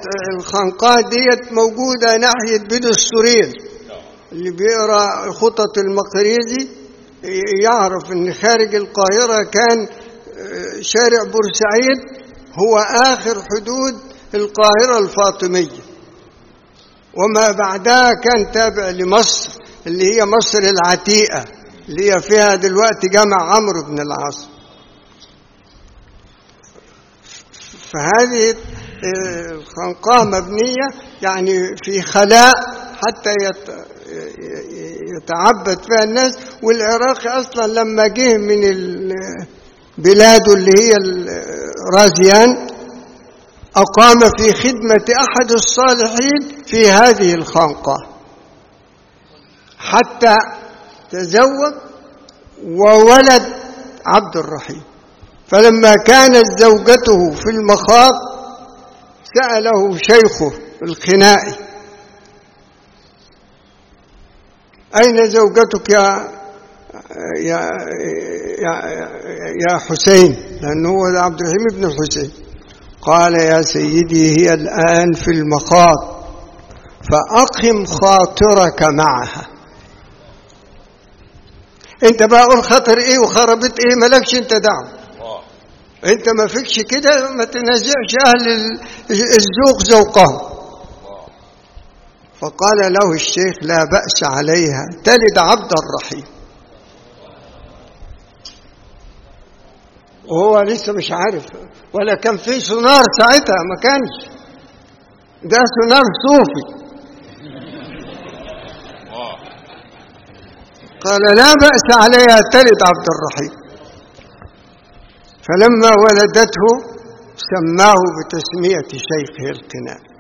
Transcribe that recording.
الخنقاء ديت موجودة ناحية بدو السوريل اللي بيقرأ خطط المقريزي يعرف ان خارج القاهرة كان آه، شارع بورسعيد هو آخر حدود القاهرة الفاطمية وما بعدها كان تابع لمصر اللي هي مصر العتيقة اللي هي فيها دلوقتي جامع عمرو بن العاص فهذه آه، الخنقاء مبنية يعني في خلاء حتى يت- يتعبد فيها الناس والعراقي أصلا لما جه من ال- بلاده اللي هي ال- رازيان أقام في خدمة أحد الصالحين في هذه الخنقة حتى تزوج وولد عبد الرحيم فلما كانت زوجته في المخاض سأله شيخه الخنائي أين زوجتك يا يا يا, يا حسين لأنه هو عبد الرحيم بن الحسين قال يا سيدي هي الآن في المخاض فأقم خاطرك معها انت بقى قول خاطر ايه وخربت ايه مالكش انت دعوه انت ما فيكش كده ما تنازعش اهل ال- الذوق ذوقهم فقال له الشيخ لا بأس عليها تلد عبد الرحيم وهو لسه مش عارف ولا كان في سونار ساعتها ما كانش ده سونار صوفي قال لا بأس عليها تلد عبد الرحيم فلما ولدته سماه بتسمية شيخه القناء